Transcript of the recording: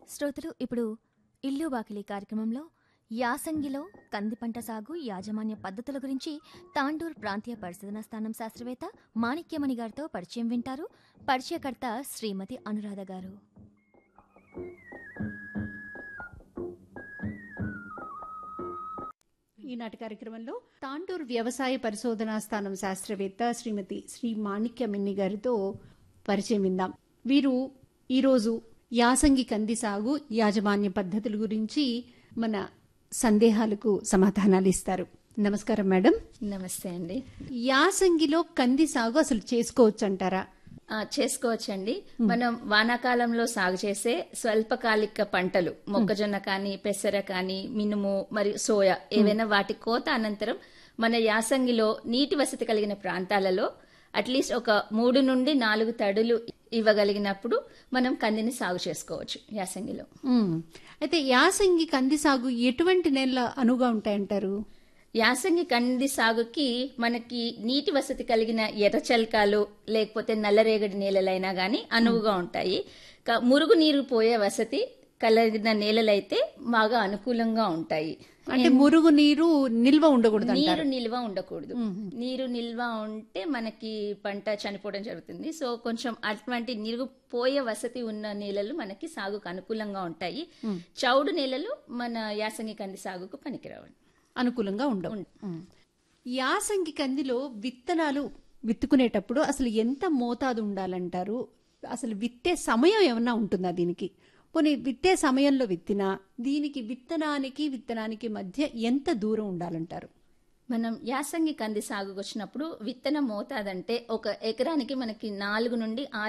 శ్రోతలు ఇప్పుడు ఇల్లు వాకిలి కార్యక్రమంలో యాసంగిలో కంది పంట సాగు యాజమాన్య పద్ధతుల గురించి తాండూర్ ప్రాంతీయ పరిశోధనా స్థానం శాస్త్రవేత్త మాణిక్యమణి గారితో పరిచయం వింటారు పరిచయకర్త శ్రీమతి అనురాధ గారు ఈనాటి కార్యక్రమంలో తాండూర్ వ్యవసాయ పరిశోధనా స్థానం శాస్త్రవేత్త శ్రీమతి శ్రీ మాణిక్య మిన్ని గారితో పరిచయం విందాం వీరు ఈరోజు యాసంగి కంది సాగు యాజమాన్య పద్ధతుల గురించి మన సందేహాలకు సమాధానాలు ఇస్తారు నమస్కారం మేడం నమస్తే అండి యాసంగిలో కంది సాగు అసలు చేసుకోవచ్చు అంటారా ఆ, చేసుకోవచ్చండి మనం వానాకాలంలో సాగు చేసే స్వల్పకాలిక పంటలు మొక్కజొన్న కానీ పెసర కానీ మినుము మరియు సోయా ఏవైనా వాటి కోత అనంతరం మన యాసంగిలో నీటి వసతి కలిగిన ప్రాంతాలలో అట్లీస్ట్ ఒక మూడు నుండి నాలుగు తడులు ఇవ్వగలిగినప్పుడు మనం కందిని సాగు చేసుకోవచ్చు యాసంగిలో ఉమ్. అయితే యాసంగి కంది సాగు ఎటువంటి నెలల అనుగా ఉంటాయంటారు యాసంగి కంది సాగుకి మనకి నీటి వసతి కలిగిన ఎర్రచల్కాలు లేకపోతే నల్లరేగడి నేలలైనా గానీ అనువుగా ఉంటాయి క- మురుగు నీరు పోయే వసతి కలిగిన నేలలైతే బాగా అనుకూలంగా ఉంటాయి అంటే మురుగు నీరు నిల్వ ఉండకూడదు నీరు నిల్వ ఉండకూడదు నీరు నిల్వ ఉంటే మనకి పంట చనిపోవడం జరుగుతుంది సో కొంచెం అటువంటి నీరు పోయే వసతి ఉన్న నేలలు మనకి సాగుకు అనుకూలంగా ఉంటాయి చౌడు నేలలు మన యాసంగి కంది సాగుకు పనికిరావండి అనుకూలంగా ఉండవు ఉమ్. యాసంగి కందిలో విత్తనాలు విత్తుకునేటప్పుడు అసలు ఎంత మోతాదు ఉండాలంటారు అసలు విత్తే సమయం ఏమన్నా ఉంటుందా దీనికి పోనీ విత్తే సమయంలో విత్తినా దీనికి విత్తనానికి విత్తనానికి మధ్య ఎంత దూరం ఉండాలంటారు మనం యాసంగి కంది సాగుకు వచ్చినప్పుడు విత్తన మోతాదంటే ఒక ఎకరానికి మనకి నాలుగు నుండి ఆరు